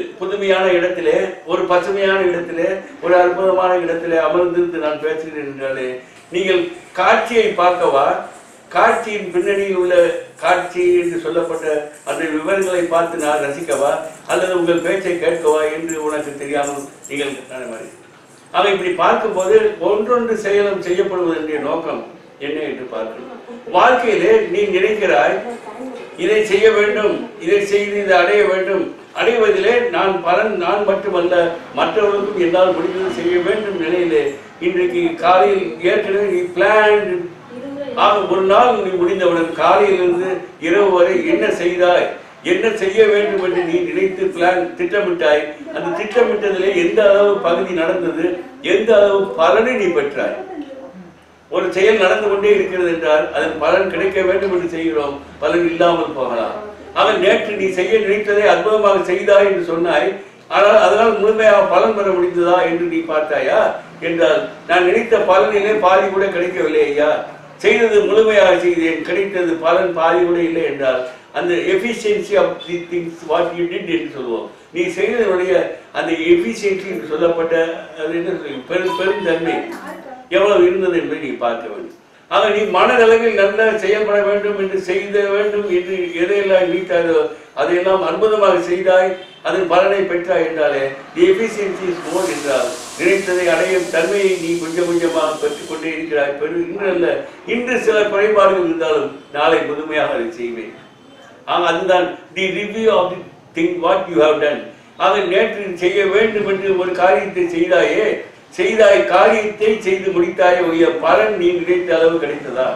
புதுமையான இடத்திலே ஒரு பசுமையான இடத்திலே ஒரு அற்புதமான இடத்திலே அமர்ந்திருந்து நான் பேசுகிறேன் என்றாலே நீங்கள் காட்சியை பார்க்கவா காட்சியின் பின்னணியில் உள்ள காட்சி என்று சொல்லப்பட்ட அந்த விவரங்களை பார்த்து நான் ரசிக்கவா அல்லது உங்கள் பேச்சை கேட்கவா என்று உனக்கு தெரியாமல் நீங்கள் அந்த மாதிரி ஆக இப்படி பார்க்கும்போது ஒன்றொன்று செயலும் செய்யப்படுவதனுடைய நோக்கம் என்ன என்று பார்க்கணும் வாழ்க்கையிலே நீ நினைக்கிறாய் இதை செய்ய வேண்டும் இதை செய்து இதை அடைய வேண்டும் அடைவதிலே நான் பலன் நான் மட்டுமல்ல மற்றவர்களுக்கும் என்னால் முடிந்தது செய்ய வேண்டும் நிலையிலே இன்றைக்கு காலையில் ஏற்கனவே நீ பிளான் ஆக ஒரு நாள் நீ முடிந்தவுடன் காலையிலிருந்து இரவு வரை என்ன செய்தாய் என்ன செய்ய வேண்டும் என்று நீ நினைத்து பிளான் திட்டமிட்டாய் அந்த திட்டமிட்டதிலே எந்த அளவு பகுதி நடந்தது எந்த அளவு பலனை நீ பெற்றாய் ஒரு செயல் நடந்து கொண்டே இருக்கிறது என்றால் அதன் பலன் கிடைக்க வேண்டும் என்று செய்கிறோம் பலன் இல்லாமல் போகலாம் அவன் நேற்று நீ செய்ய நினைத்ததை அற்புதமாக செய்தாய் என்று சொன்னாய் ஆனால் அதனால் முழுமையாக பலன் பெற முடிந்ததா என்று நீ பார்த்தாயா என்றால் நான் நினைத்த பலனிலே பாதி கூட கிடைக்கவில்லை ஐயா செய்தது முழுமையாக செய்தேன் கிடைத்தது பலன் பாதி கூட இல்லை என்றால் அந்த efficiency of the things what you did என்று சொல்லுவோம் நீ செய்ததனுடைய அந்த எஃபிஷியன்சி என்று சொல்லப்பட்ட அது என்ன சொல்லுங்க பெரும் பெருந்தன்மை எவ்வளவு இருந்தது என்பதை நீ பார்க்க வேண்டும் ஆக நீ மனதளவில் நல்ல செயல்பட வேண்டும் என்று செய்த வேண்டும் என்று எதையெல்லாம் நீட்டாதோ அதையெல்லாம் அற்புதமாக செய்தாய் அதன் பலனை பெற்றாய் என்றாலே தி எஃபிஷியன்சி இஸ் மோர் என்றால் நினைத்ததை அடையும் தன்மையை நீ கொஞ்சம் கொஞ்சமாக பெற்றுக்கொண்டே இருக்கிறாய் பெரு இன்று அல்ல இன்று சில குறைபாடுகள் இருந்தாலும் நாளை முழுமையாக அதை செய்வேன் ஆக அதுதான் the review of the thing what you have done ஆக நேற்று செய்ய வேண்டும் என்று ஒரு காரியத்தை செய்தாயே செய்தாய் காரியத்தை செய்து முடித்தாயே ஒழிய பலன் நீ நினைத்த அளவு கிடைத்ததா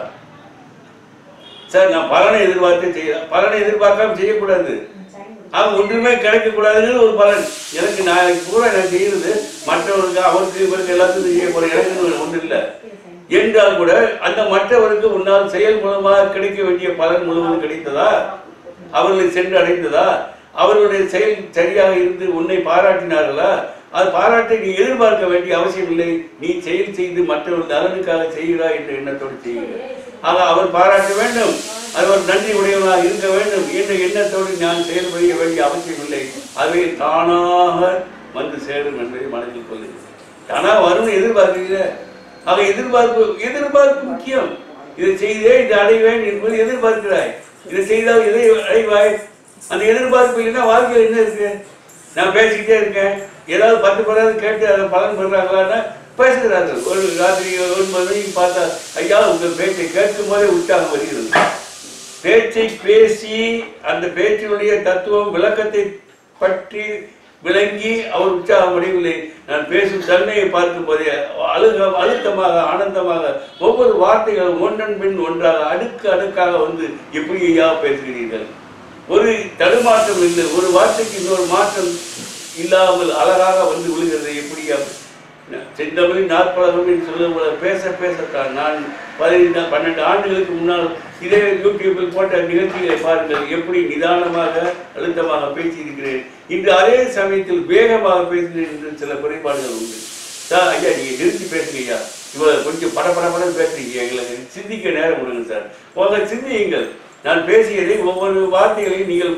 சார் நான் பலனை எதிர்பார்த்து செய்ய பலனை எதிர்பார்க்காம செய்யக்கூடாது அது ஒன்றுமே கிடைக்கக்கூடாதுன்னு ஒரு பலன் எனக்கு நான் பூரா நான் செய்யறது மற்றவருக்கு அவருக்கு இவருக்கு எல்லாத்துக்கும் செய்ய போறேன் எனக்கு ஒன்றும் இல்லை என்றால் கூட அந்த மற்றவருக்கு உன்னால் செயல் மூலமாக கிடைக்க வேண்டிய பலன் முழுவதும் கிடைத்ததா அவர்களை சென்று அடைந்ததா அவர்களுடைய செயல் சரியாக இருந்து உன்னை பாராட்டினார்களா அது பாராட்டை நீ எதிர்பார்க்க வேண்டிய அவசியம் இல்லை நீ செயல் செய்து மற்றவர்கள் நலனுக்காக செய்கிறாய் என்ற எண்ணத்தோடு செய்கிறார் ஆக அவர் பாராட்ட வேண்டும் அவர் நன்றி உடையவனாக இருக்க வேண்டும் என்ற எண்ணத்தோடு நான் செயல்பட வேண்டிய அவசியம் இல்லை அவை தானாக வந்து சேரும் என்பதை மனதில் கொள்ளுங்கள் தானா வரும்னு எதிர்பார்க்கிறீங்க ஆக எதிர்பார்ப்பு எதிர்பார்ப்பு முக்கியம் இதை செய்தே இதை அடைவேன் என்பது எதிர்பார்க்கிறாய் இதை செய்தால் இதை அடைவாய் அந்த எதிர்பார்ப்பு இல்லைன்னா வாழ்க்கையில் என்ன இருக்கு நான் பேசிக்கிட்டே இருக்கேன் ஏதாவது பத்து பேராவது கேட்டு அதை பலன் பெறாங்களான்னா பேசுகிறார்கள் ஒரு ராத்திரி ஒன்பது மணிக்கு பார்த்தா ஐயா உங்கள் பேச்சை கேட்கும் போதே உற்சாகம் வருகிறது பேச்சை பேசி அந்த பேச்சினுடைய தத்துவம் விளக்கத்தை பற்றி விளங்கி அவர் உற்சாகம் அடையவில்லை நான் பேசும் தன்மையை பார்க்கும் போதே அழுக அழுத்தமாக ஆனந்தமாக ஒவ்வொரு வார்த்தைகளும் ஒன்றன் பின் ஒன்றாக அடுக்கு அடுக்காக வந்து எப்படி ஐயா பேசுகிறீர்கள் ஒரு தடுமாற்றம் இல்லை ஒரு வார்த்தைக்கு இன்னொரு மாற்றம் இல்லாமல் அழகாக வந்து விழுகிறது எப்படியா செந்தமிழின் நாற்பழகம் என்று சொல்லும் போல பேச பேசத்தான் நான் பதினைந்து பன்னெண்டு ஆண்டுகளுக்கு முன்னால் இதே யூடியூபில் போட்ட நிகழ்ச்சிகளை பாருங்கள் எப்படி நிதானமாக அழுத்தமாக பேசியிருக்கிறேன் இன்று அதே சமயத்தில் வேகமாக பேசுகிறேன் என்று சில குறைபாடுகள் உண்டு சார் ஐயா நீங்க நிறுத்தி பேசுங்க ஐயா இவ்வளவு கொஞ்சம் படபடபட பேசுறீங்க எங்களுக்கு சிந்திக்க நேரம் கொடுங்க சார் உங்க சிந்தியுங்கள் நான் பேசியதை ஒவ்வொரு வார்த்தைகளையும் நீங்கள்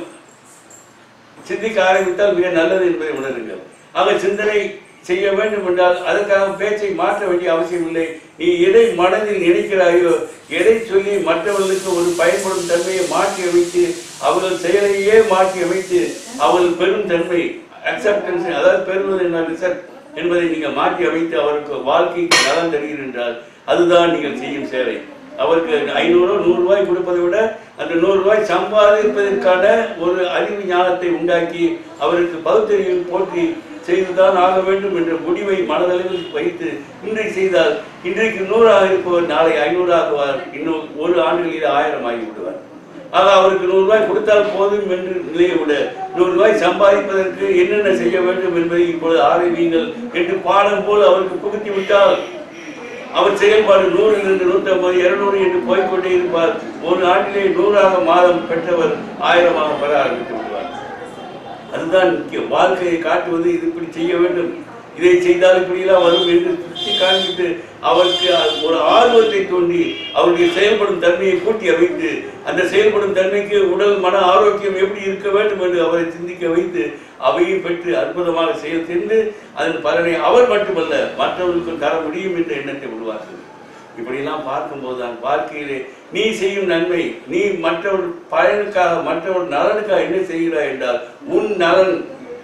சிந்திக்க ஆரம்பித்தால் மிக நல்லது என்பதை உணருங்கள் ஆக சிந்தனை செய்ய வேண்டும் என்றால் அதற்காக பேச்சை மாற்ற வேண்டிய அவசியம் இல்லை நீ எதை மனதில் நினைக்கிறாயோ எதை சொல்லி மற்றவர்களுக்கு ஒரு பயன்படும் தன்மையை மாற்றி அமைத்து அவர்கள் செயலையே மாற்றி அமைத்து அவர்கள் பெரும் தன்மை அக்செப்டன்ஸ் அதாவது பெறுவது என்ன ரிசல்ட் என்பதை நீங்கள் மாற்றி அமைத்து அவருக்கு வாழ்க்கைக்கு நலம் தருகிறீர்கள் என்றால் அதுதான் நீங்கள் செய்யும் சேவை அவருக்கு ஐநூறு நூறு ரூபாய் கொடுப்பதை விட அந்த நூறு ரூபாய் சம்பாதிப்பதற்கான ஒரு அறிவு ஞானத்தை உண்டாக்கி அவருக்கு பகுத்தறிவு போற்றி செய்துதான் ஆக வேண்டும் என்ற முடிவை மனதளவில் வைத்து இன்றைக்கு செய்தால் இன்றைக்கு நூறாக இருப்பவர் நாளை ஐநூறு ஆகுவார் இன்னும் ஒரு ஆண்டுகளில் ஆயிரம் ஆகி விடுவார் ஆக அவருக்கு நூறு ரூபாய் கொடுத்தால் போதும் என்று நிலையை விட நூறு ரூபாய் சம்பாதிப்பதற்கு என்னென்ன செய்ய வேண்டும் என்பதை இப்பொழுது ஆரம்பியுங்கள் என்று பாடம் போல் அவருக்கு புகுத்தி விட்டால் அவர் செயல்பாடு நூறிலிருந்து நூற்றம்பது இருநூறு என்று போய்க்கொண்டே இருப்பார் ஒரு ஆண்டிலே நூறாக மாதம் பெற்றவர் ஆயிரமாக பெற ஆரம்பித்து விடுவார் அதுதான் முக்கியம் வாழ்க்கையை காட்டுவது இது இப்படி செய்ய வேண்டும் இதை செய்தால் இப்படியெல்லாம் வரும் என்று சுற்றி காண்பித்து அவருக்கு ஒரு ஆர்வத்தை தோண்டி அவருடைய செயல்படும் தன்மையை கூட்டி அமைத்து அந்த செயல்படும் தன்மைக்கு உடல் மன ஆரோக்கியம் எப்படி இருக்க வேண்டும் என்று அவரை சிந்திக்க வைத்து அவையும் பெற்று அற்புதமாக செயல் சென்று அதன் பலனை அவர் மட்டுமல்ல மற்றவர்களுக்கும் தர முடியும் என்ற எண்ணத்தை உருவாக்குது இப்படியெல்லாம் பார்க்கும்போது தான் வாழ்க்கையிலே நீ செய்யும் நன்மை நீ மற்றவர் பயனுக்காக மற்றவர் நலனுக்காக என்ன செய்கிறாய் என்றால் உன் நலன்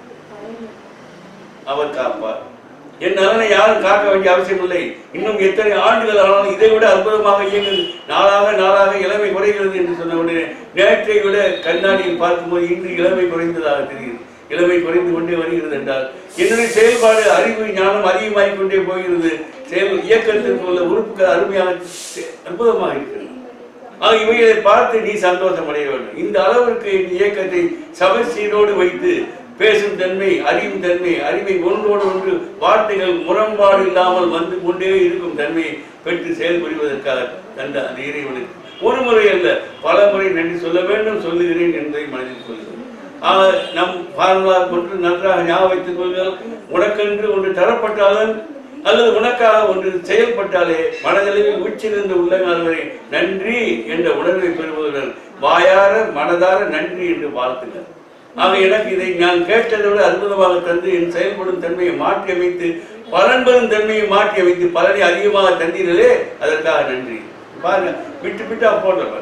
அவர் காப்பார் என் நலனை யாரும் காக்க வேண்டிய அவசியம் இல்லை இன்னும் எத்தனை ஆண்டுகள் ஆனாலும் இதை விட அற்புதமாக இயங்குது நாளாக நாளாக இளமை குறைகிறது என்று சொன்ன உடனே நேற்றை விட கண்ணாடியில் பார்க்கும்போது இன்று இளமை குறைந்ததாக தெரிகிறது இளமை குறைந்து கொண்டே வருகிறது என்றால் என்னுடைய செயல்பாடு அறிவு ஞானம் அதிகமாகிக் கொண்டே போகிறது செயல் இயக்கத்திற்கு உள்ள உறுப்புகள் அருமையாக செ- அற்புதமாக இருக்கிறது ஆக இவைகளை பார்த்து நீ சந்தோஷம் அடைய வேண்டும் இந்த அளவிற்கு இந்த இயக்கத்தை சமச்சீரோடு வைத்து பேசும் தன்மை அறியும் தன்மை அறிவை ஒன்றோடு ஒன்று வார்த்தைகள் முரண்பாடு இல்லாமல் வந்து கொண்டே இருக்கும் தன்மையை பெற்று செயல்புரிவதற்காக தந்த அந்த இறைவனுக்கு ஒரு முறை அல்ல பல முறை நன்றி சொல்ல வேண்டும் சொல்லுகிறேன் என்பதை மனதில் கொள்கிறேன் ஆக நம் பார்முலா கொண்டு நன்றாக ஞாபகம் வைத்துக் கொள்ளுங்கள் உனக்கென்று ஒன்று தரப்பட்டாலும் அல்லது உனக்காக ஒன்று செயல்பட்டாலே மனதளவில் உச்சிலிருந்து உள்ளங்கால் வரை நன்றி என்ற உணர்வை பெறுவதுடன் வாயார மனதார நன்றி என்று வாழ்த்துங்கள் ஆக எனக்கு இதை நான் கேட்டதை விட அற்புதமாக தந்து என் செயல்படும் தன்மையை மாற்றி அமைத்து பலன் பெறும் தன்மையை மாற்றி அமைத்து பலனை அதிகமாக தந்தீர்களே அதற்காக நன்றி பாருங்க விட்டு விட்டா போடுறவர்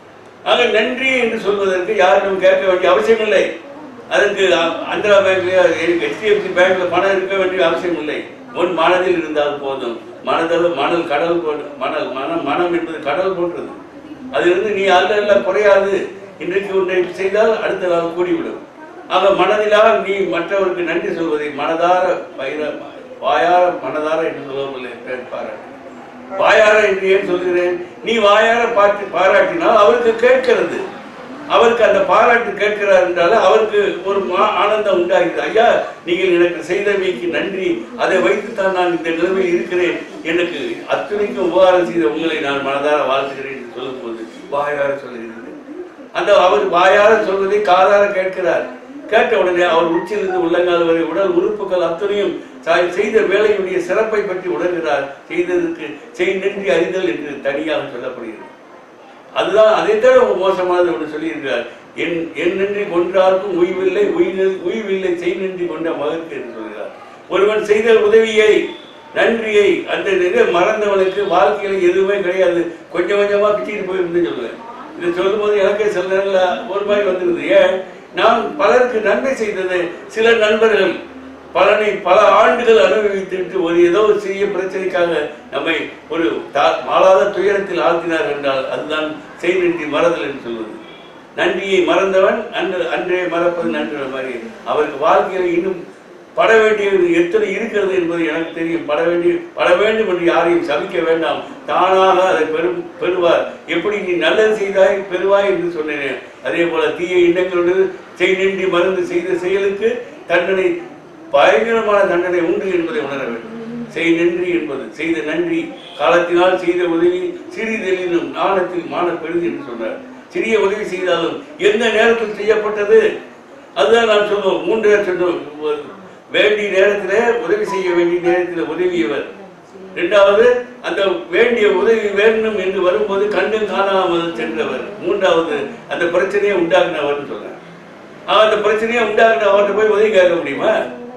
ஆக நன்றி என்று சொல்வதற்கு யாரும் கேட்க வேண்டிய அவசியம் இல்லை அதற்கு அ- ஆந்திரா பேங்க்ல ஹெச்டிஎஃப்சி பேங்க்ல பணம் இருக்க வேண்டிய அவசியம் இல்லை உன் மனதில் இருந்தால் போதும் மனதளவு மணல் கடல் போன்று மணல் மனம் மனம் என்பது கடல் போன்றது அதிலிருந்து நீ அல்ல அல்ல குறையாது இன்றைக்கு ஒன்றை செய்தால் அடுத்த நாள் கூடிவிடும் ஆக மனதிலாக நீ மற்றவருக்கு நன்றி சொல்வதை மனதார பயிர வாயார மனதார என்று சொல்லவில்லை பாராட்டு வாயார என்று ஏன் சொல்கிறேன் நீ வாயார பார்த்து பாராட்டினால் அவருக்கு கேட்கிறது அவருக்கு அந்த பாராட்டு கேட்கிறார் என்றால் அவருக்கு ஒரு மா- ஆனந்தம் உண்டாகிறது ஐயா நீங்கள் எனக்கு செய்தவைக்கு நன்றி அதை வைத்துத்தான் நான் இந்த நிலைமையில் இருக்கிறேன் எனக்கு அத்துணைக்கும் உபகாரம் செய்த உங்களை நான் மனதார வாழ்த்துகிறேன் என்று சொல்லும்போது வாயார சொல்லுகிறது அந்த அவர் வாயார சொல்வதை காதார கேட்கிறார் கேட்ட உடனே அவர் உச்சியிலிருந்து உள்ளங்கால் வரை உடல் உறுப்புகள் அத்தனையும் தாய் செய்த வேலையுடைய சிறப்பை பற்றி உணர்கிறார் செய்ததற்கு செய் நன்றி அறிதல் என்று தனியாக சொல்லப்படுகிறது அதுதான் அதைத்தான் ரொம்ப மோசமானது ஒன்று சொல்லியிருக்கிறார் என் என் நன்றி கொன்றார்க்கும் உய்வில்லை உயிர் உய்வில்லை செய் நன்றி கொண்ட மகற்கு என்று சொல்கிறார் ஒருவன் செய்த உதவியை நன்றியை அந்த இதை மறந்தவனுக்கு வாழ்க்கையில எதுவுமே கிடையாது கொஞ்சம் கொஞ்சமா பிச்சுட்டு போயிருந்து சொல்லுவேன் இதை சொல்லும்போது எனக்கே சில நேரங்களில் ஒரு மாதிரி வந்துருது ஏன் நான் பலருக்கு நன்மை செய்தது சில நண்பர்கள் பலனை பல ஆண்டுகள் அனுபவித்துவிட்டு ஒரு ஏதோ ஒரு சிறிய பிரச்சனைக்காக நம்மை ஒரு தா- மாளாத துயரத்தில் ஆழ்த்தினார் என்றால் அதுதான் செய் நன்றி மறதல் என்று சொல்வது நன்றியை மறந்தவன் அன்று அன்றே மறப்பது நன்ற மாதிரி அவருக்கு வாழ்க்கையில் இன்னும் பட வேண்டியது எத்தனை இருக்கிறது என்பது எனக்கு தெரியும் பட வேண்டிய பட வேண்டும் என்று யாரையும் சபிக்க வேண்டாம் தானாக அதை பெரும் பெறுவார் எப்படி நீ நல்லது செய்தாய் பெறுவாய் என்று சொன்னேன் அதே போல தீய எண்ணங்களோடு செய் நின்றி மருந்து செய்த செயலுக்கு தண்டனை பயங்கரமான தண்டனை உண்டு என்பதை உணர வேண்டும் செய் நன்றி என்பது செய்த நன்றி காலத்தினால் செய்த உதவி சிறிதெனினும் நாணத்தில் மான பெருது என்று சொன்னார் சிறிய உதவி செய்தாலும் எந்த நேரத்தில் செய்யப்பட்டது அதுதான் நான் சொல்லுவோம் மூன்று பேர் சொன்னோம் ஒரு வேண்டிய நேரத்திலே உதவி செய்ய வேண்டிய நேரத்தில் உதவியவர் இரண்டாவது அந்த வேண்டிய உதவி வேண்டும் என்று வரும்போது கண்டும் காணாமல் சென்றவர் மூன்றாவது அந்த பிரச்சனையை உண்டாக்குனவர்னு சொல்றார் அவன் அந்த பிரச்சனையை உண்டாக்குன அவர்கிட்ட போய் உதவி கேட்க முடியுமா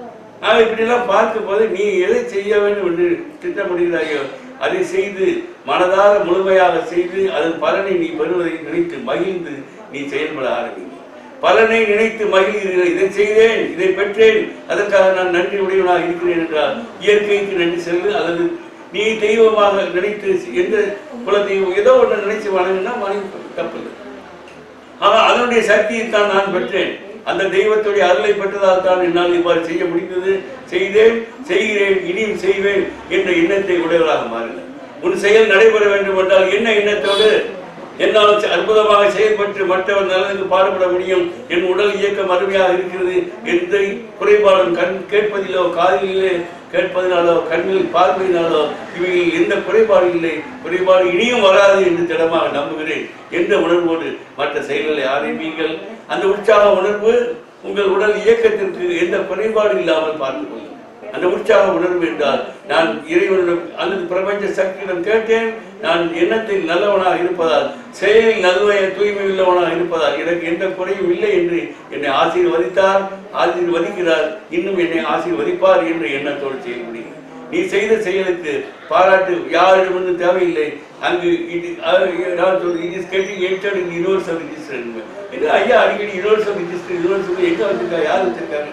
ஆக இப்படிலாம் பார்க்கும்போது நீ எதை செய்ய வேண்டும் என்று திட்டமிடுகிறாயோ அதை செய்து மனதார முழுமையாக செய்து அதன் பலனை நீ பெறுவதை நினைத்து மகிழ்ந்து நீ செயல்பட ஆரம்பி பலனை நினைத்து மகிழ்கிறீர்கள் இதை செய்தேன் இதை பெற்றேன் அதற்காக நான் நன்றி உடையவனாக இருக்கிறேன் என்றால் இயற்கைக்கு நன்றி செல்லு அல்லது நீ தெய்வமாக நினைத்து எந்த குலதெய்வம் ஏதோ ஒன்று நினைச்சு வணங்கினா வணங்கி தப்பில்லை ஆனால் அதனுடைய சக்தியை தான் நான் பெற்றேன் அந்த தெய்வத்துடைய அருளை பெற்றதால் தான் என்னால் இவ்வாறு செய்ய முடிந்தது செய்தேன் செய்கிறேன் இனியும் செய்வேன் என்ற எண்ணத்தை உடையவராக மாறுங்கள் உன் செயல் நடைபெற வேண்டும் என்றால் என்ன எண்ணத்தோடு என்னால் செ- அற்புதமாக செயல்பட்டு மற்றவர் நலனுக்கு பாடுபட முடியும் என் உடல் இயக்கம் அருமையாக இருக்கிறது எந்த குறைபாடும் கண் கேட்பதிலோ காதிலே கேட்பதினாலோ கண்ணில் பார்வையினாலோ இவையில் எந்த குறைபாடு இல்லை குறைபாடு இனியும் வராது என்று திடமாக நம்புகிறேன் என்ற உணர்வோடு மற்ற செயல்களை ஆரம்பிங்கள் அந்த உற்சாக உணர்வு உங்கள் உடல் இயக்கத்திற்கு எந்த குறைபாடு இல்லாமல் பார்த்துக் கொள்ளுங்கள் அந்த உற்சாக உணர்வு என்றால் நான் இறைவனிடம் அல்லது பிரபஞ்ச சக்தியிடம் கேட்டேன் நான் எண்ணத்தில் நல்லவனாக இருப்பதால் செயலில் நல்ல தூய்மை உள்ளவனாக இருப்பதால் எனக்கு எந்த குறையும் இல்லை என்று என்னை ஆசீர்வதித்தார் ஆசீர்வதிக்கிறார் இன்னும் என்னை ஆசீர்வதிப்பார் என்று எண்ணத்தோடு செயல்படுகிறேன் நீ செய்த செயலுக்கு பாராட்டு யாரிடமிருந்து தேவையில்லை அங்கு இது it is getting entered in universal register இது ஐயா அடிக்கடி யூனிவர்சல் ரிஜிஸ்டர் யூனிவர்சல் எங்க வச்சிருக்கா யார் வச்சிருக்காங்க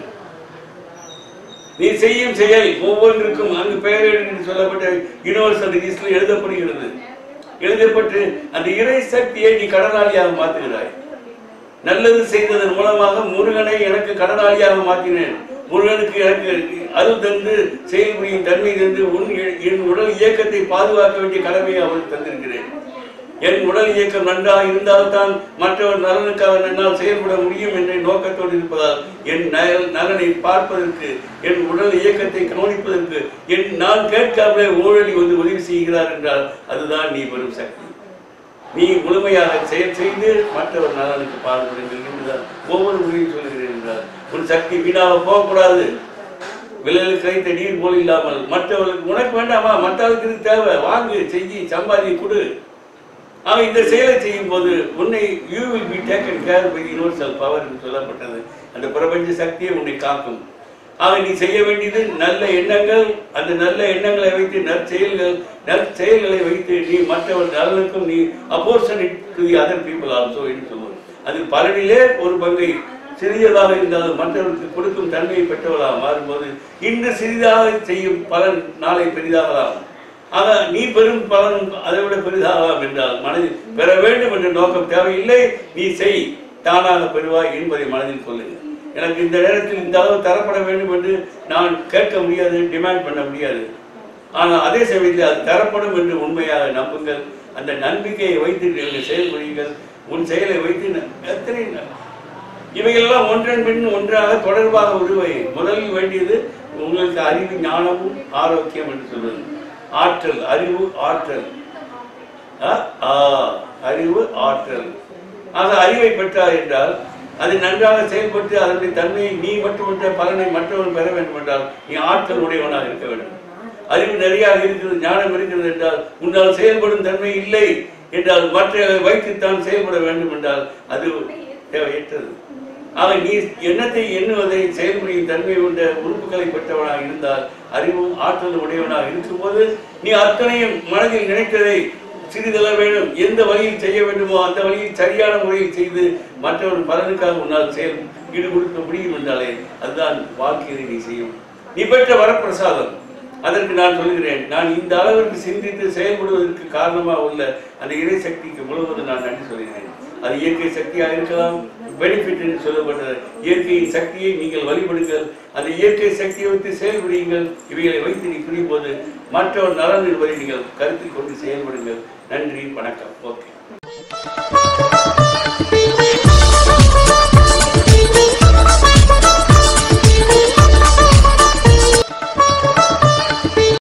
நீ செய்யும் செயல் ஒவ்வொன்றுக்கும் அங்கு பெயர் என்று சொல்லப்பட்ட யூனிவர்சல் ரிஜிஸ்டர் எழுதப்படுகிறது எழுதப்பட்டு அந்த இறை சக்தியை நீ கடனாளியாக மாற்றுகிறாய் நல்லது செய்ததன் மூலமாக முருகனை எனக்கு கடனாளியாக மாற்றினேன் முருகனுக்கு எனக்கு அருள் தந்து செயல்புரியும் தன்மை தந்து உன் என் உடல் இயக்கத்தை பாதுகாக்க வேண்டிய கடமையை அவருக்கு தந்திருக்கிறேன் என் உடல் இயக்கம் நன்றாக இருந்தால்தான் மற்றவர் நலனுக்காக என்னால் செயல்பட முடியும் என்ற நோக்கத்தோடு இருப்பதால் என் நல- நலனை பார்ப்பதற்கு என் உடல் இயக்கத்தை கவனிப்பதற்கு என் நான் கேட்காமலே ஊழலி வந்து உதவி செய்கிறார் என்றால் அதுதான் நீ பெறும் சக்தி நீ முழுமையாக செயல் செய்து மற்றவர் நலனுக்கு பாடுபடுங்கள் என்றுதான் ஒவ்வொரு முறையும் சொல்கிறேன் என்றால் உன் சக்தி வீணாக போகக்கூடாது விலையில் கிடைத்த நீர் போல் இல்லாமல் மற்றவர்களுக்கு உனக்கு வேண்டாமா மற்றவர்களுக்கு இது தேவை வாங்கு செய்யி சம்பாதி கொடு அவன் இந்த செயலை செய்யும் போது உன்னை you will be taken care by universal power என்று சொல்லப்பட்டது அந்த பிரபஞ்ச சக்தியை உன்னை காக்கும் ஆக நீ செய்ய வேண்டியது நல்ல எண்ணங்கள் அந்த நல்ல எண்ணங்களை வைத்து நற்செயல்கள் நற்செயல்களை வைத்து நீ மற்றவர் நலனுக்கும் நீ apportioned to the other people also என்று சொல்லுவோம் அது பலனிலே ஒரு பங்கை சிறியதாக இருந்தாலும் மற்றவருக்கு கொடுக்கும் தன்மையை பெற்றவர்களாக மாறும்போது இன்று சிறிதாக செய்யும் பலன் நாளை பெரிதாகலாம் ஆக நீ பெரும் பலன் அதை விட பெரிதாகலாம் என்றால் மனதில் பெற வேண்டும் என்ற நோக்கம் தேவையில்லை நீ செய் தானாக பெறுவாய் என்பதை மனதில் கொள்ளுங்க எனக்கு இந்த நேரத்தில் இந்த அளவு தரப்பட வேண்டும் என்று நான் கேட்க முடியாது டிமாண்ட் பண்ண முடியாது ஆனால் அதே சமயத்தில் அது தரப்படும் என்று உண்மையாக நம்புங்கள் அந்த நம்பிக்கையை வைத்து நீங்கள் செயல்படுங்கள் உன் செயலை வைத்து ந- எத்தனை ந- இவைகளெல்லாம் ஒன்றன் பின் ஒன்றாக தொடர்பாக உருவை முதலில் வேண்டியது உங்களுக்கு அறிவு ஞானமும் ஆரோக்கியம் என்று சொல்வது ஆற்றல் அறிவு ஆற்றல் ஆ? ஆ, அறிவு ஆற்றல் ஆக அறிவை பெற்றார் என்றால் அது நன்றாக செயல்பட்டு அதனுடைய தன்மையை நீ மட்டுமற்ற பலனை மற்றவன் பெற வேண்டும் என்றால் நீ ஆற்றல் உடையவனாக இருக்க வேண்டும் அறிவு நிறையாக இருக்கிறது ஞானம் இருக்கிறது என்றால் உன்னால் செயல்படும் தன்மை இல்லை என்றால் மற்ற வைத்துத்தான் செயல்பட வேண்டும் என்றால் அது தேவையற்றது ஆக நீ எண்ணத்தை எண்ணுவதை செயல்புரியும் தன்மை கொண்ட உறுப்புகளை பெற்றவனாக இருந்தால் அறிவும் ஆற்றலும் உடையவனாக இருக்கும்போது நீ அத்தனையும் மனதில் நினைத்ததை சிறிதள வேண்டும் எந்த வழியில் செய்ய வேண்டுமோ அந்த வழியில் சரியான முறையில் செய்து மற்றவர் பலனுக்காக உன்னால் செயல் ஈடுபடுத்த முடியும் என்றாலே அதுதான் வாழ்க்கையை நீ செய்யும் நீ பெற்ற வரப்பிரசாதம் அதற்கு நான் சொல்கிறேன் நான் இந்த அளவிற்கு சிந்தித்து செயல்படுவதற்கு காரணமாக உள்ள அந்த இறை சக்திக்கு முழுவதும் நான் நன்றி சொல்கிறேன் அது இயற்கை சக்தியாக இருக்கலாம் பெனிஃபிட் என்று சொல்லப்பட்டது இயற்கையின் சக்தியை நீங்கள் வழிபடுங்கள் அந்த இயற்கை சக்தியை வைத்து செயல்படுங்கள் இவைகளை வைத்து நீ புரியும் போது மற்றவர் நலன் என்பதை நீங்கள் கருத்தில் கொண்டு செயல்படுங்கள் நன்றி வணக்கம் ஓகே